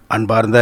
அன்பார்ந்த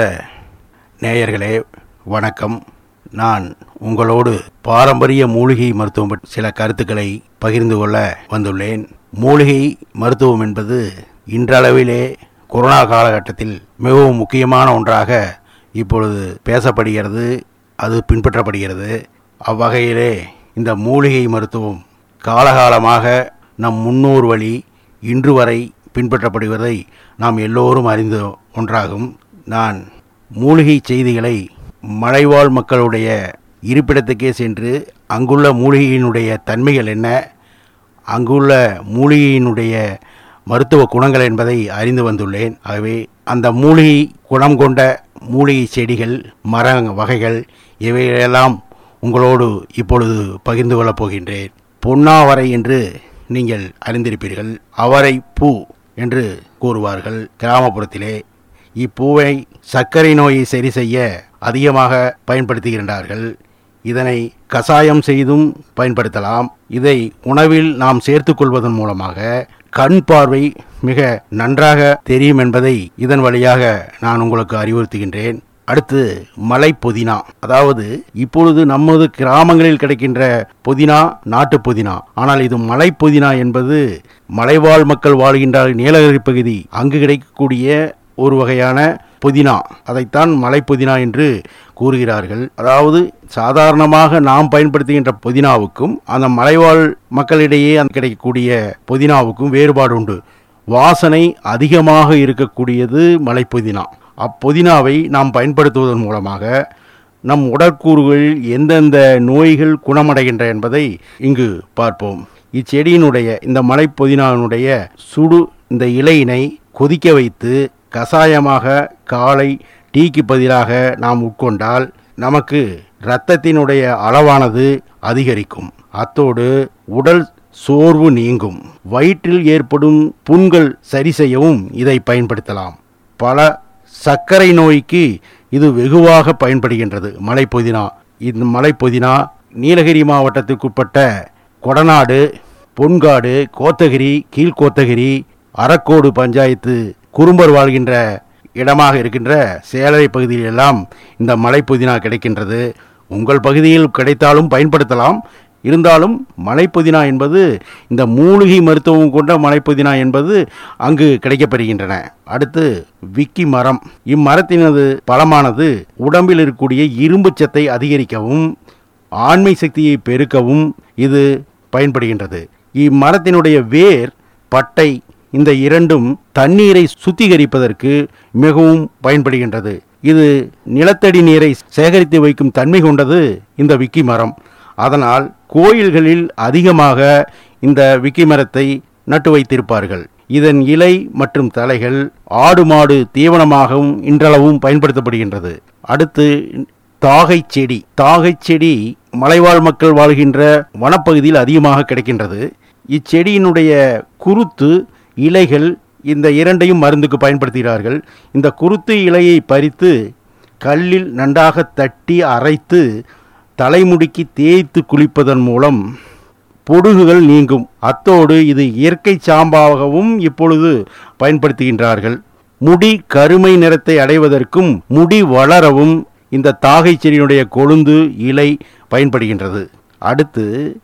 நேயர்களே வணக்கம் நான் உங்களோடு பாரம்பரிய மூலிகை மருத்துவம் பற்றி சில கருத்துக்களை பகிர்ந்து கொள்ள வந்துள்ளேன் மூலிகை மருத்துவம் என்பது இன்றளவிலே கொரோனா காலகட்டத்தில் மிகவும் முக்கியமான ஒன்றாக இப்பொழுது பேசப்படுகிறது அது பின்பற்றப்படுகிறது அவ்வகையிலே இந்த மூலிகை மருத்துவம் காலகாலமாக நம் முன்னோர் வழி இன்று வரை பின்பற்றப்படுவதை நாம் எல்லோரும் அறிந்த ஒன்றாகும் நான் மூலிகை செய்திகளை மலைவாழ் மக்களுடைய இருப்பிடத்துக்கே சென்று அங்குள்ள மூலிகையினுடைய தன்மைகள் என்ன அங்குள்ள மூலிகையினுடைய மருத்துவ குணங்கள் என்பதை அறிந்து வந்துள்ளேன் ஆகவே அந்த மூலிகை குணம் கொண்ட மூலிகை செடிகள் மர வகைகள் இவைகளெல்லாம் உங்களோடு இப்பொழுது பகிர்ந்து கொள்ளப் போகின்றேன் பொன்னாவரை என்று நீங்கள் அறிந்திருப்பீர்கள் அவரை பூ என்று கூறுவார்கள் கிராமப்புறத்திலே இப்பூவை சர்க்கரை நோயை சரி செய்ய அதிகமாக பயன்படுத்துகின்றார்கள் இதனை கசாயம் செய்தும் பயன்படுத்தலாம் இதை உணவில் நாம் சேர்த்துக்கொள்வதன் மூலமாக கண் பார்வை மிக நன்றாக தெரியும் என்பதை இதன் வழியாக நான் உங்களுக்கு அறிவுறுத்துகின்றேன் அடுத்து மலை புதினா அதாவது இப்பொழுது நமது கிராமங்களில் கிடைக்கின்ற புதினா நாட்டு புதினா ஆனால் இது மலை புதினா என்பது மலைவாழ் மக்கள் வாழ்கின்ற நீலகிரி பகுதி அங்கு கிடைக்கக்கூடிய ஒரு வகையான புதினா அதைத்தான் மலை புதினா என்று கூறுகிறார்கள் அதாவது சாதாரணமாக நாம் பயன்படுத்துகின்ற புதினாவுக்கும் அந்த மலைவாழ் மக்களிடையே அந்த கிடைக்கக்கூடிய புதினாவுக்கும் வேறுபாடு உண்டு வாசனை அதிகமாக இருக்கக்கூடியது மலை புதினா அப்புதினாவை நாம் பயன்படுத்துவதன் மூலமாக நம் உடற்கூறுகளில் எந்தெந்த நோய்கள் குணமடைகின்ற என்பதை இங்கு பார்ப்போம் இச்செடியினுடைய இந்த மலை புதினாவினுடைய சுடு இந்த இலையினை கொதிக்க வைத்து கசாயமாக காலை டீக்கு பதிலாக நாம் உட்கொண்டால் நமக்கு இரத்தத்தினுடைய அளவானது அதிகரிக்கும் அத்தோடு உடல் சோர்வு நீங்கும் வயிற்றில் ஏற்படும் புண்கள் சரி செய்யவும் இதை பயன்படுத்தலாம் பல சர்க்கரை நோய்க்கு இது வெகுவாக பயன்படுகின்றது மலை புதினா இந்த மலை புதினா நீலகிரி மாவட்டத்துக்குட்பட்ட கொடநாடு பொன்காடு கோத்தகிரி கீழ்கோத்தகிரி அரக்கோடு பஞ்சாயத்து குறும்பர் வாழ்கின்ற இடமாக இருக்கின்ற சேலரை பகுதியில் எல்லாம் இந்த மலை புதினா கிடைக்கின்றது உங்கள் பகுதியில் கிடைத்தாலும் பயன்படுத்தலாம் இருந்தாலும் மலைப்புதினா என்பது இந்த மூலிகை மருத்துவம் கொண்ட மலைப்புதினா என்பது அங்கு கிடைக்கப்பெறுகின்றன அடுத்து விக்கி மரம் இம்மரத்தினது பழமானது உடம்பில் இருக்கக்கூடிய இரும்பு சத்தை அதிகரிக்கவும் ஆண்மை சக்தியை பெருக்கவும் இது பயன்படுகின்றது இம்மரத்தினுடைய வேர் பட்டை இந்த இரண்டும் தண்ணீரை சுத்திகரிப்பதற்கு மிகவும் பயன்படுகின்றது இது நிலத்தடி நீரை சேகரித்து வைக்கும் தன்மை கொண்டது இந்த விக்கி மரம் அதனால் கோயில்களில் அதிகமாக இந்த விக்கி மரத்தை நட்டு வைத்திருப்பார்கள் இதன் இலை மற்றும் தலைகள் ஆடு மாடு தீவனமாகவும் இன்றளவும் பயன்படுத்தப்படுகின்றது அடுத்து தாகை செடி தாகை செடி மலைவாழ் மக்கள் வாழ்கின்ற வனப்பகுதியில் அதிகமாக கிடைக்கின்றது இச்செடியினுடைய குருத்து இலைகள் இந்த இரண்டையும் மருந்துக்கு பயன்படுத்துகிறார்கள் இந்த குருத்து இலையை பறித்து கல்லில் நன்றாக தட்டி அரைத்து தலைமுடிக்கு தேய்த்து குளிப்பதன் மூலம் பொடுகுகள் நீங்கும் அத்தோடு இது இயற்கை சாம்பாகவும் இப்பொழுது பயன்படுத்துகின்றார்கள் முடி கருமை நிறத்தை அடைவதற்கும் முடி வளரவும் இந்த தாகை செடியினுடைய கொழுந்து இலை பயன்படுகின்றது அடுத்து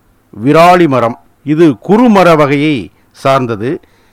விராலி மரம் இது குறுமர வகையை சார்ந்தது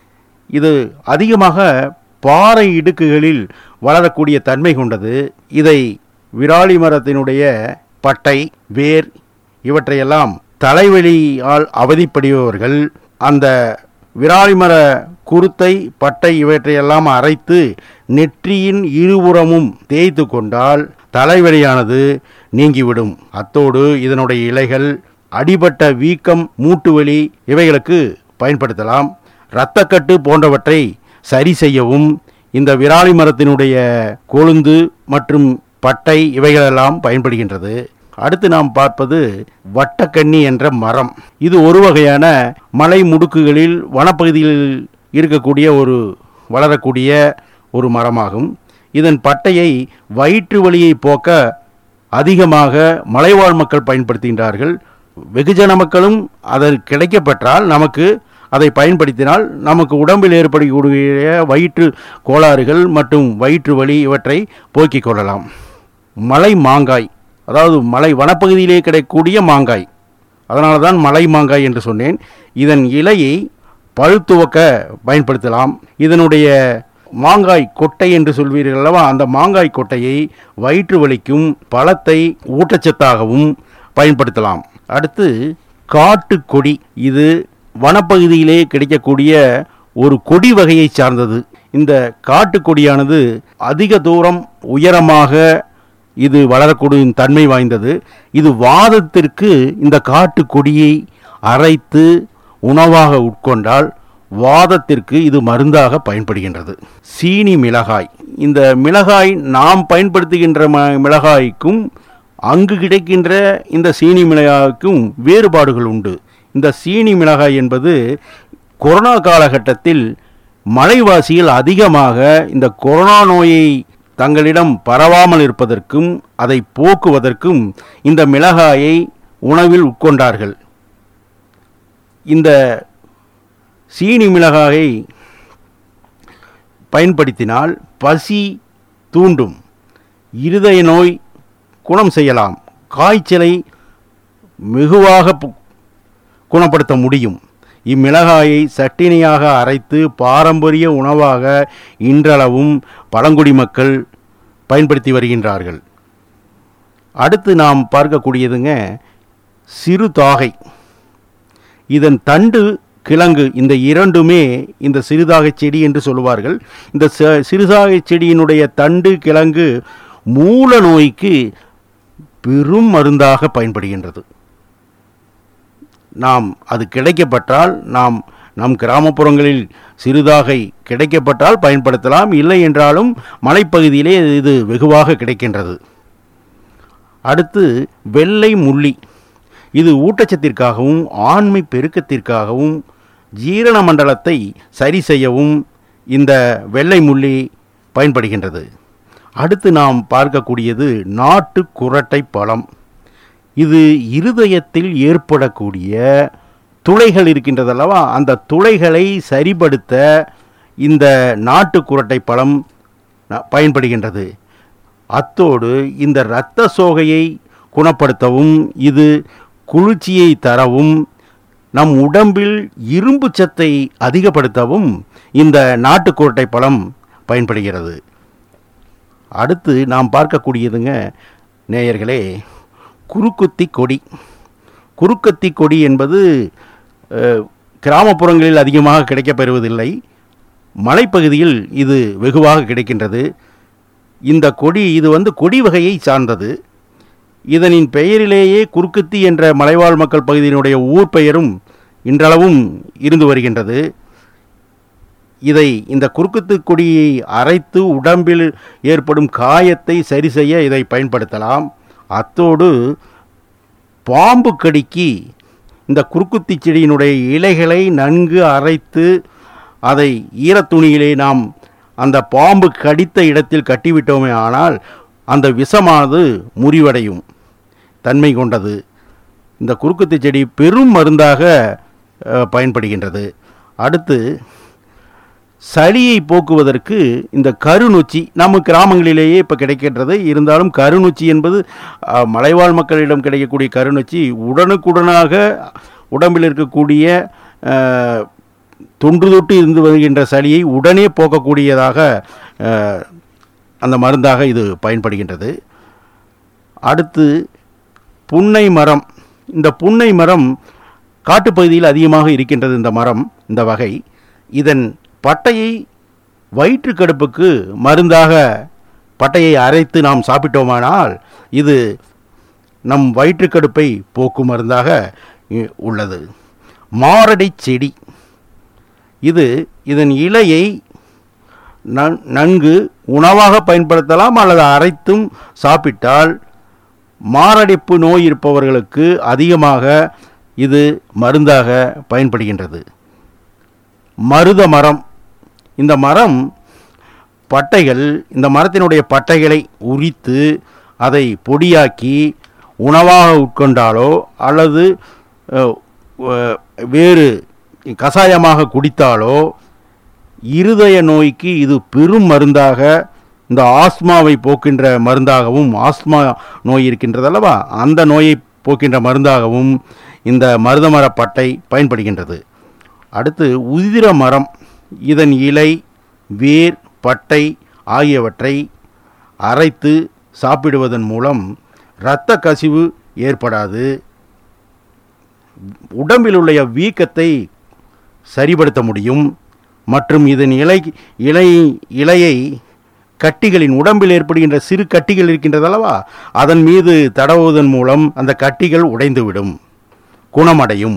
இது அதிகமாக பாறை இடுக்குகளில் வளரக்கூடிய தன்மை கொண்டது இதை விராலி மரத்தினுடைய பட்டை வேர் இவற்றையெல்லாம் தலைவலியால் அவதிப்படுபவர்கள் அந்த விராலிமர குருத்தை பட்டை இவற்றையெல்லாம் அரைத்து நெற்றியின் இருபுறமும் தேய்த்து கொண்டால் தலைவலியானது நீங்கிவிடும் அத்தோடு இதனுடைய இலைகள் அடிபட்ட வீக்கம் மூட்டு வலி இவைகளுக்கு பயன்படுத்தலாம் இரத்தக்கட்டு போன்றவற்றை சரி செய்யவும் இந்த விராலி மரத்தினுடைய கொழுந்து மற்றும் பட்டை இவைகளெல்லாம் பயன்படுகின்றது அடுத்து நாம் பார்ப்பது வட்டக்கண்ணி என்ற மரம் இது ஒரு வகையான மலை முடுக்குகளில் வனப்பகுதியில் இருக்கக்கூடிய ஒரு வளரக்கூடிய ஒரு மரமாகும் இதன் பட்டையை வயிற்று வலியை போக்க அதிகமாக மலைவாழ் மக்கள் பயன்படுத்துகின்றார்கள் வெகுஜன மக்களும் அதன் கிடைக்கப்பெற்றால் நமக்கு அதை பயன்படுத்தினால் நமக்கு உடம்பில் ஏற்படக்கூடிய வயிற்று கோளாறுகள் மற்றும் வயிற்று வலி இவற்றை போக்கிக் கொள்ளலாம் மலை மாங்காய் அதாவது மலை வனப்பகுதியிலே கிடைக்கக்கூடிய மாங்காய் அதனால தான் மலை மாங்காய் என்று சொன்னேன் இதன் இலையை பழுத்துவக்க பயன்படுத்தலாம் இதனுடைய மாங்காய் கொட்டை என்று சொல்வீர்கள் அல்லவா அந்த மாங்காய் கொட்டையை வயிற்று வலிக்கும் பழத்தை ஊட்டச்சத்தாகவும் பயன்படுத்தலாம் அடுத்து காட்டுக்கொடி இது வனப்பகுதியிலே கிடைக்கக்கூடிய ஒரு கொடி வகையை சார்ந்தது இந்த காட்டுக்கொடியானது அதிக தூரம் உயரமாக இது வளரக்கூடிய தன்மை வாய்ந்தது இது வாதத்திற்கு இந்த காட்டுக்கொடியை அரைத்து உணவாக உட்கொண்டால் வாதத்திற்கு இது மருந்தாக பயன்படுகின்றது சீனி மிளகாய் இந்த மிளகாய் நாம் பயன்படுத்துகின்ற ம- மிளகாய்க்கும் அங்கு கிடைக்கின்ற இந்த சீனி மிளகாய்க்கும் வேறுபாடுகள் உண்டு இந்த சீனி மிளகாய் என்பது கொரோனா காலகட்டத்தில் மலைவாசிகள் அதிகமாக இந்த கொரோனா நோயை தங்களிடம் பரவாமல் இருப்பதற்கும் அதை போக்குவதற்கும் இந்த மிளகாயை உணவில் உட்கொண்டார்கள் இந்த சீனி மிளகாயை பயன்படுத்தினால் பசி தூண்டும் இருதய நோய் குணம் செய்யலாம் காய்ச்சலை மிகுவாக பு- குணப்படுத்த முடியும் இம்மிளகாயை சட்டினியாக அரைத்து பாரம்பரிய உணவாக இன்றளவும் பழங்குடி மக்கள் பயன்படுத்தி வருகின்றார்கள் அடுத்து நாம் பார்க்கக்கூடியதுங்க சிறுதாகை இதன் தண்டு கிழங்கு இந்த இரண்டுமே இந்த சிறுதாகை செடி என்று சொல்லுவார்கள் இந்த ச- சிறுதாகை செடியினுடைய தண்டு கிழங்கு மூல நோய்க்கு பெரும் மருந்தாக பயன்படுகின்றது நாம் அது கிடைக்கப்பட்டால் நாம் நம் கிராமப்புறங்களில் சிறுதாகை கிடைக்கப்பட்டால் பயன்படுத்தலாம் இல்லை என்றாலும் மலைப்பகுதியிலே இது வெகுவாக கிடைக்கின்றது அடுத்து வெள்ளை முள்ளி இது ஊட்டச்சத்திற்காகவும் ஆண்மை பெருக்கத்திற்காகவும் ஜீரண மண்டலத்தை சரி செய்யவும் இந்த வெள்ளை முள்ளி பயன்படுகின்றது அடுத்து நாம் பார்க்கக்கூடியது நாட்டு குரட்டை பழம் இது இருதயத்தில் ஏற்படக்கூடிய துளைகள் இருக்கின்றதல்லவா அந்த துளைகளை சரிபடுத்த இந்த நாட்டு குரட்டை பழம் ந- பயன்படுகின்றது அத்தோடு இந்த இரத்த சோகையை குணப்படுத்தவும் இது குளிர்ச்சியை தரவும் நம் உடம்பில் இரும்பு சத்தை அதிகப்படுத்தவும் இந்த நாட்டுக்கோட்டை பழம் பயன்படுகிறது அடுத்து நாம் பார்க்கக்கூடியதுங்க நேயர்களே குறுக்குத்தி கொடி குறுக்கத்தி கொடி என்பது அஹ், கிராமப்புறங்களில் அதிகமாக கிடைக்கப்பெறுவதில்லை மலைப்பகுதியில் இது வெகுவாக கிடைக்கின்றது இந்த கொடி இது வந்து கொடி வகையை சார்ந்தது இதனின் பெயரிலேயே குறுக்குத்தி என்ற மலைவாழ் மக்கள் பகுதியினுடைய ஊர் பெயரும் இன்றளவும் இருந்து வருகின்றது இதை இந்த குறுக்குத்து கொடியை அரைத்து உடம்பில் ஏற்படும் காயத்தை சரி செய்ய இதை பயன்படுத்தலாம் அத்தோடு பாம்பு கடிக்கு இந்த குறுக்குத்தி செடியினுடைய இலைகளை நன்கு அரைத்து அதை ஈரத்துணியிலே நாம் அந்த பாம்பு கடித்த இடத்தில் கட்டிவிட்டோமே ஆனால் அந்த விஷமானது முறிவடையும் தன்மை கொண்டது இந்த குறுக்குத்தி செடி பெரும் மருந்தாக அஹ், பயன்படுகின்றது அடுத்து சளியை போக்குவதற்கு இந்த கருநொச்சி நம்ம கிராமங்களிலேயே இப்போ கிடைக்கின்றது இருந்தாலும் கருநொச்சி என்பது அஹ், மலைவாழ் மக்களிடம் கிடைக்கக்கூடிய கருநொச்சி உடனுக்குடனாக உடம்பில் இருக்கக்கூடிய அஹ், தொன்று தொட்டு இருந்து வருகின்ற சளியை உடனே போக்கக்கூடியதாக அஹ், அந்த மருந்தாக இது பயன்படுகின்றது அடுத்து புன்னை மரம் இந்த புன்னை மரம் காட்டுப்பகுதியில் அதிகமாக இருக்கின்றது இந்த மரம் இந்த வகை இதன் பட்டையை வயிற்றுக்கடுப்புக்கு மருந்தாக பட்டையை அரைத்து நாம் சாப்பிட்டோமானால் இது நம் வயிற்றுக்கடுப்பை போக்கும் மருந்தாக இ- உள்ளது மாரடை செடி இது இதன் இலையை நன்- நன்கு உணவாக பயன்படுத்தலாம் அல்லது அரைத்தும் சாப்பிட்டால் மாரடைப்பு நோய் இருப்பவர்களுக்கு அதிகமாக இது மருந்தாக பயன்படுகின்றது மருத மரம் இந்த மரம் பட்டைகள் இந்த மரத்தினுடைய பட்டைகளை உரித்து அதை பொடியாக்கி உணவாக உட்கொண்டாலோ அல்லது அஹ், அஹ், வேறு கசாயமாக குடித்தாலோ இருதய நோய்க்கு இது பெரும் மருந்தாக இந்த ஆஸ்மாவை போக்கின்ற மருந்தாகவும் ஆஸ்மா நோய் இருக்கின்றது அல்லவா அந்த நோயை போக்கின்ற மருந்தாகவும் இந்த மருதமர பட்டை பயன்படுகின்றது அடுத்து உதிர மரம் இதன் இலை வேர் பட்டை ஆகியவற்றை அரைத்து சாப்பிடுவதன் மூலம் இரத்த கசிவு ஏற்படாது உடம்பில் உள்ள வீக்கத்தை சரிப்படுத்த முடியும் மற்றும் இதன் இலை இலை இலையை கட்டிகளின் உடம்பில் ஏற்படுகின்ற சிறு கட்டிகள் இருக்கின்றது அல்லவா அதன் மீது தடவுவதன் மூலம் அந்த கட்டிகள் உடைந்துவிடும் குணமடையும்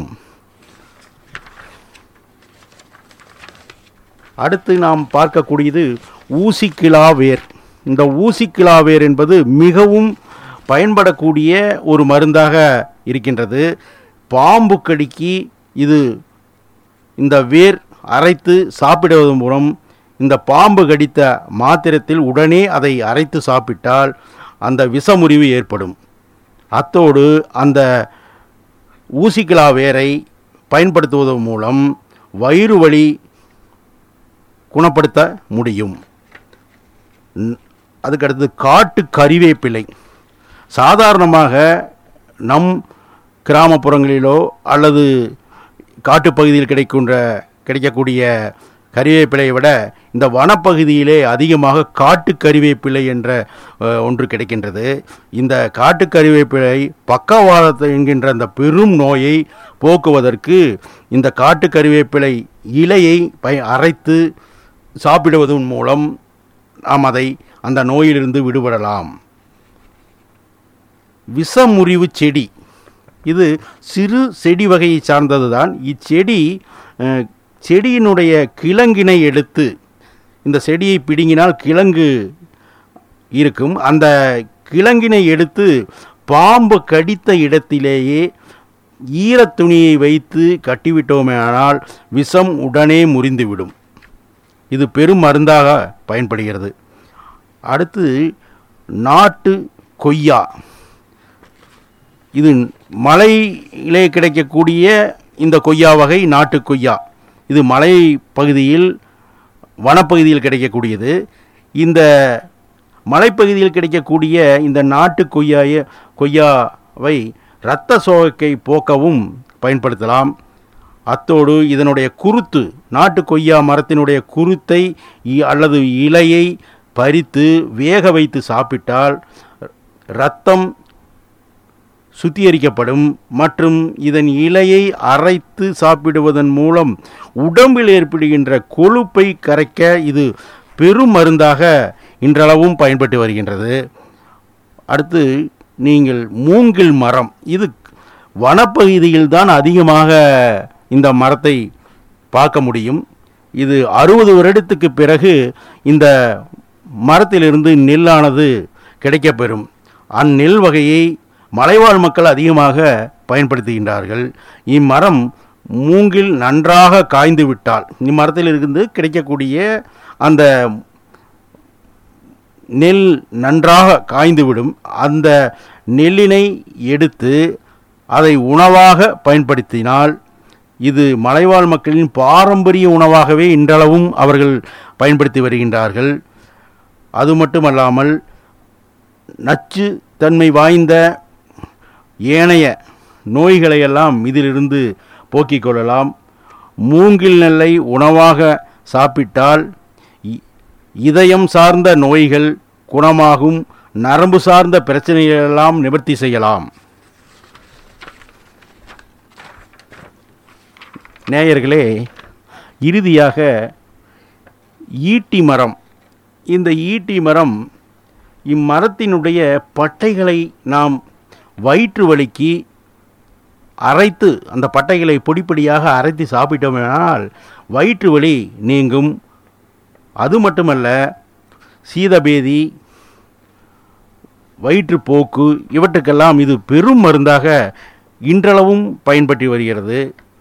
அடுத்து நாம் பார்க்கக்கூடியது ஊசிக்கிலா வேர் இந்த ஊசிக்கிலா வேர் என்பது மிகவும் பயன்படக்கூடிய ஒரு மருந்தாக இருக்கின்றது பாம்பு கடிக்கு இது இந்த வேர் அரைத்து சாப்பிடுவதன் மூலம் இந்த பாம்பு கடித்த மாத்திரத்தில் உடனே அதை அரைத்து சாப்பிட்டால் அந்த விஷமுறிவு ஏற்படும் அத்தோடு அந்த ஊசிக்கிலா வேரை பயன்படுத்துவதன் மூலம் வயிறு வலி குணப்படுத்த முடியும் ந- அதுக்கடுத்து காட்டு கறிவேப்பிலை சாதாரணமாக நம் கிராமப்புறங்களிலோ அல்லது காட்டுப்பகுதியில் கிடைக்கின்ற கிடைக்கக்கூடிய கறிவேப்பிலையை விட இந்த வனப்பகுதியிலே அதிகமாக காட்டு கறிவேப்பிலை என்ற அஹ், ஒன்று கிடைக்கின்றது இந்த காட்டு கறிவேப்பிலை பக்கவாதத்தை என்கின்ற அந்த பெரும் நோயை போக்குவதற்கு இந்த காட்டு கறிவேப்பிலை இலையை பய அரைத்து சாப்பிடுவதன் மூலம் நாம் அதை அந்த நோயிலிருந்து விடுபடலாம் விஷமுறிவு செடி இது சிறு செடி வகையை சார்ந்தது தான் இச்செடி அஹ், செடியினுடைய கிழங்கினை எடுத்து இந்த செடியை பிடுங்கினால் கிழங்கு இருக்கும் அந்த கிழங்கினை எடுத்து பாம்பு கடித்த இடத்திலேயே ஈரத் துணியை வைத்து கட்டிவிட்டோமேயானால் விஷம் உடனே முறிந்துவிடும் இது பெரும் மருந்தாக பயன்படுகிறது அடுத்து நாட்டு கொய்யா இது மலையிலே கிடைக்கக்கூடிய இந்த கொய்யா வகை நாட்டு கொய்யா இது மலை பகுதியில் வனப்பகுதியில் கிடைக்கக்கூடியது இந்த மலைப்பகுதியில் கிடைக்கக்கூடிய இந்த நாட்டு கொய்யாய கொய்யாவை இரத்த சோகை போக்கவும் பயன்படுத்தலாம் அத்தோடு இதனுடைய குருத்து நாட்டு கொய்யா மரத்தினுடைய குருத்தை இ- அல்லது இலையை பறித்து வேக வைத்து சாப்பிட்டால் இரத்தம் சுத்திகரிக்கப்படும் மற்றும் இதன் இலையை அரைத்து சாப்பிடுவதன் மூலம் உடம்பில் ஏற்படுகின்ற கொழுப்பை கரைக்க இது பெரும் மருந்தாக இன்றளவும் பயன்பட்டு வருகின்றது அடுத்து நீங்கள் மூங்கில் மரம் இது வனப்பகுதியில் தான் அதிகமாக இந்த மரத்தை பார்க்க முடியும் இது அறுபது வருடத்துக்கு பிறகு இந்த மரத்திலிருந்து நெல்லானது கிடைக்கப்பெறும் அந்நெல் வகையை மலைவாழ் மக்கள் அதிகமாக பயன்படுத்துகின்றார்கள் இம்மரம் மூங்கில் நன்றாக காய்ந்து விட்டால் இம்மரத்தில் இருந்து கிடைக்கக்கூடிய அந்த நெல் நன்றாக காய்ந்துவிடும் அந்த நெல்லினை எடுத்து அதை உணவாக பயன்படுத்தினால் இது மலைவாழ் மக்களின் பாரம்பரிய உணவாகவே இன்றளவும் அவர்கள் பயன்படுத்தி வருகின்றார்கள் அது மட்டுமல்லாமல் நச்சு தன்மை வாய்ந்த ஏனைய நோய்களையெல்லாம் இதிலிருந்து போக்கிக் கொள்ளலாம் மூங்கில் நெல்லை உணவாக சாப்பிட்டால் இ- இதயம் சார்ந்த நோய்கள் குணமாகும் நரம்பு சார்ந்த பிரச்சனைகளெல்லாம் நிவர்த்தி செய்யலாம் நேயர்களே இறுதியாக ஈட்டி மரம் இந்த ஈட்டி மரம் இம்மரத்தினுடைய பட்டைகளை நாம் வயிற்று வலிக்கு அரைத்து அந்த பட்டைகளை பொடிப்பொடியாக அரைத்து சாப்பிட்டோமானால் வயிற்று வலி நீங்கும் அது மட்டுமல்ல சீதபேதி வயிற்றுப்போக்கு இவற்றுக்கெல்லாம் இது பெரும் மருந்தாக இன்றளவும் பயன்பட்டு வருகிறது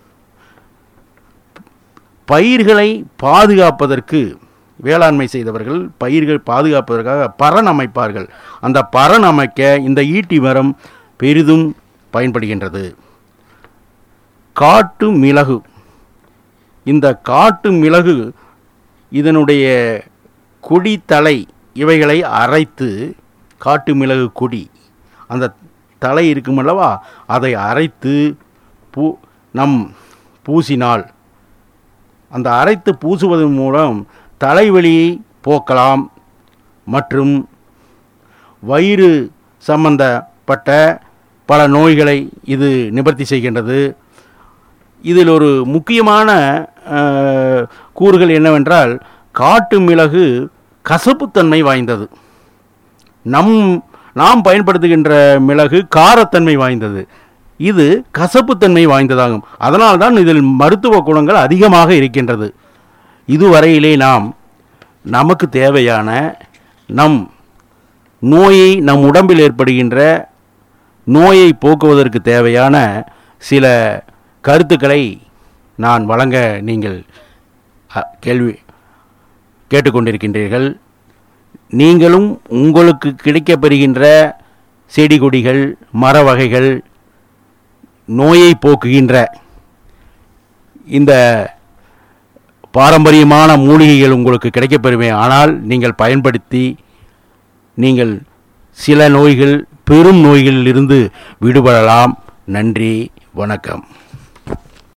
பயிர்களை பாதுகாப்பதற்கு வேளாண்மை செய்தவர்கள் பயிர்கள் பாதுகாப்பதற்காக பரண் அமைப்பார்கள் அந்த பரண் அமைக்க இந்த ஈட்டி மரம் பெரிதும் பயன்படுகின்றது காட்டு மிளகு இந்த காட்டு மிளகு இதனுடைய கொடி தலை இவைகளை அரைத்து காட்டு மிளகு கொடி அந்த தலை இருக்குமல்லவா அதை அரைத்து பூ நம் பூசினால் அந்த அரைத்து பூசுவதன் மூலம் தலைவலியை போக்கலாம் மற்றும் வயிறு சம்பந்தப்பட்ட பல நோய்களை இது நிவர்த்தி செய்கின்றது இதில் ஒரு முக்கியமான அஹ், கூறுகள் என்னவென்றால் காட்டு மிளகு கசப்புத்தன்மை வாய்ந்தது நம் நாம் பயன்படுத்துகின்ற மிளகு காரத்தன்மை வாய்ந்தது இது கசப்புத்தன்மை வாய்ந்ததாகும் அதனால்தான் இதில் மருத்துவ குணங்கள் அதிகமாக இருக்கின்றது இதுவரையிலே நாம் நமக்கு தேவையான நம் நோயை நம் உடம்பில் ஏற்படுகின்ற நோயை போக்குவதற்கு தேவையான சில கருத்துக்களை நான் வழங்க நீங்கள் அ, கேள்வி கேட்டுக்கொண்டிருக்கின்றீர்கள் நீங்களும் உங்களுக்கு கிடைக்கப்பெறுகின்ற செடி கொடிகள் மர வகைகள் நோயை போக்குகின்ற இந்த பாரம்பரியமான மூலிகைகள் உங்களுக்கு கிடைக்கப்பெறுமே ஆனால் நீங்கள் பயன்படுத்தி நீங்கள் சில நோய்கள் பெரும் நோய்களிலிருந்து விடுபடலாம் நன்றி வணக்கம்